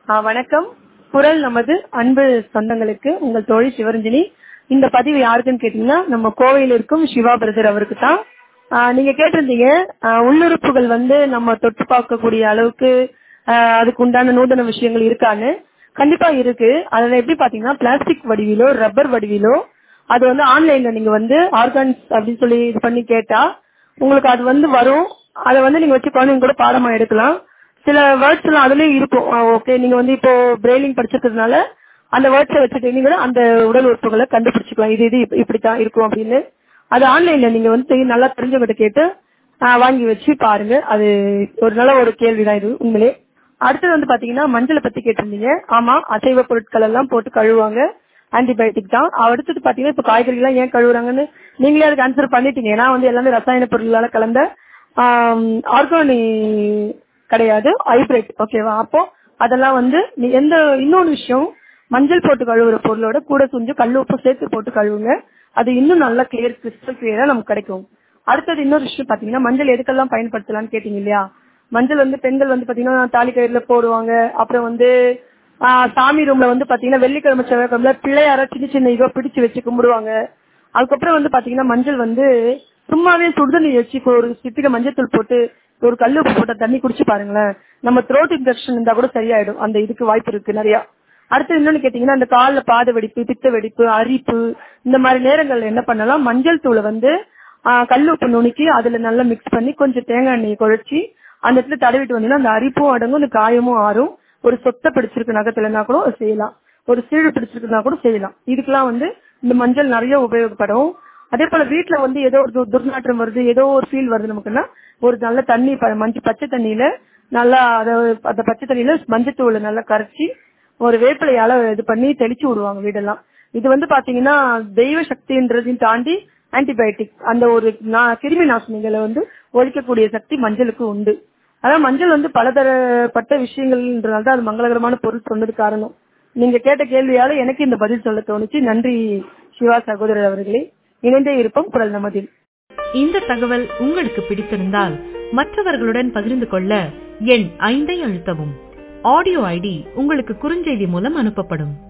ஆ, வணக்கம் குரல் நமது அன்பு சொந்தங்களுக்கு உங்கள் தோழி சிவரஞ்சனி இந்த பதிவு யாருக்குன்னு கேட்டீங்கன்னா நம்ம கோவையில் இருக்கும் சிவா பிரதர் அவருக்கு தான் நீங்க கேட்டிருந்தீங்க ஆ, உள்ளுறுப்புகள் வந்து நம்ம தொட்டு பார்க்கக்கூடிய அளவுக்கு ஆ, அதுக்கு உண்டான நூதன விஷயங்கள் இருக்கான்னு கண்டிப்பா இருக்கு அதுல எப்படி பாத்தீங்கன்னா பிளாஸ்டிக் வடிவிலோ ரப்பர் வடிவிலோ அது வந்து ஆன்லைன்ல நீங்க வந்து ஆர்கான்ஸ் அப்படின்னு சொல்லி இது பண்ணி கேட்டா உங்களுக்கு அது வந்து வரும் அதை வந்து நீங்க வச்சு குழந்தைங்க கூட பாடமா எடுக்கலாம் சில வேர்ட்ஸ் எல்லாம் அதுலயும் இருக்கும் ஓகே நீங்க வந்து இப்போ பிரெயிலிங் படிச்சிருக்கிறதுனால அந்த வேர்ட்ஸை வச்சுட்டு நீங்க அந்த உடல் உறுப்புகளை கண்டுபிடிச்சிக்கலாம் இது இது இப்ப- இப்படித்தான் இருக்கும் அப்படின்னு அது ஆன்லைன்ல நீங்க வந்து நல்லா தெரிஞ்சவங்கிட்ட கேட்டு ஆ, வாங்கி வச்சு பாருங்க அது ஒரு நல்ல ஒரு கேள்விதான் இது உண்மையிலே அடுத்தது வந்து பாத்தீங்கன்னா மஞ்சளை பத்தி கேட்டிருந்தீங்க ஆமா அசைவ பொருட்கள் எல்லாம் போட்டு கழுவுவாங்க ஆன்டிபயோட்டிக் தான் அடுத்தது பாத்தீங்கன்னா இப்ப காய்கறி எல்லாம் ஏன் கழுவுறாங்கன்னு நீங்களே அதுக்கு ஆன்சர் பண்ணிட்டீங்க ஏன்னா வந்து எல்லாமே ரசாயன பொருளால கலந்த ஆர்கானி கிடையாது ஹைபிரிட் ஓகேவா அப்போ அதெல்லாம் வந்து நீ எந்த இன்னொரு விஷயம் மஞ்சள் போட்டு கழுவுற பொருளோட கூட கொஞ்சம் கல் உப்பு சேர்த்து போட்டு கழுவுங்க அது இன்னும் நல்லா கிளியர் கிறிஸ்டல் கிளியரா நமக்கு கிடைக்கும் அடுத்தது இன்னொரு விஷயம் பாத்தீங்கன்னா மஞ்சள் எதுக்கெல்லாம் பயன்படுத்தலாம்னு கேட்டீங்க இல்லையா மஞ்சள் வந்து பெண்கள் வந்து பாத்தீங்கன்னா தாலி கயிறுல போடுவாங்க அப்புறம் வந்து ஆஹ், சாமி ரூம்ல வந்து பாத்தீங்கன்னா வெள்ளிக்கிழமை செவ்வாய்க்கிழமை பிள்ளையார சின்ன சின்ன இதோ பிடிச்சு வச்சு கும்பிடுவாங்க அதுக்கப்புறம் வந்து பாத்தீங்கன்னா மஞ்சள் வந்து சும்மாவே சுடுதண்ணி வச்சு ஒரு சிட்டிக மஞ்சள் போட்டு ஒரு கல்லு உப்பு போட்ட தண்ணி குடிச்சு பாருங்களேன் நம்ம த்ரோட் இன்ஃபெக்ஷன் இருந்தா கூட சரியாயிடும் அந்த இதுக்கு வாய்ப்பு இருக்கு நிறைய அடுத்து இன்னொன்னு கேட்டீங்கன்னா இந்த கால்ல பாத வெடிப்பு பித்த வெடிப்பு அரிப்பு இந்த மாதிரி நேரங்கள்ல என்ன பண்ணலாம் மஞ்சள் தூளை வந்து ஆஹ், கல்லு உப்பு நுணுக்கி அதுல நல்லா மிக்ஸ் பண்ணி கொஞ்சம் தேங்காய் எண்ணெயை குழைச்சி அந்த இடத்துல தடவிட்டு வந்தீங்கன்னா அந்த அரிப்பும் அடங்கும் அந்த காயமும் ஆறும் ஒரு சொத்தை பிடிச்சிருக்கு நகத்துலனா கூட அது செய்யலாம் ஒரு சீழு பிடிச்சிருக்குன்னா கூட செய்யலாம் இதுக்கெல்லாம் வந்து இந்த மஞ்சள் நிறைய உபயோகப்படும் அதே போல வீட்ல வந்து ஏதோ ஒரு து- துர்நாற்றம் வருது ஏதோ ஒரு ஃபீல் வருது நமக்குன்னா ஒரு நல்ல தண்ணி ப- மஞ்சள் பச்சை தண்ணியில நல்லா அத அந்த பச்சை தண்ணியில மஞ்சத்தூளை நல்லா கரைச்சி ஒரு வேப்பிலையால இது பண்ணி தெளிச்சு விடுவாங்க வீடெல்லாம் இது வந்து பாத்தீங்கன்னா தெய்வ சக்தின்றதையும் தாண்டி ஆன்டிபயோட்டிக் அந்த ஒரு நா- கிருமி நாசினிகளை வந்து ஒழிக்கக்கூடிய சக்தி மஞ்சளுக்கு உண்டு அதான் மஞ்சள் வந்து பலதரப்பட்ட விஷயங்கள்ன்றதால தான் அது மங்களகரமான பொருள் சொன்னது காரணம் நீங்க கேட்ட கேள்வியால எனக்கு இந்த பதில் சொல்ல தோணுச்சு நன்றி சிவா சகோதரர் அவர்களே இணைந்தே இருப்போம் குரல் நமதில் இந்த தகவல் உங்களுக்கு பிடித்திருந்தால் மற்றவர்களுடன் பகிர்ந்து கொள்ள எண் ஐந்தை அழுத்தவும் ஆடியோ ஐடி உங்களுக்கு குறுஞ்செய்தி மூலம் அனுப்பப்படும்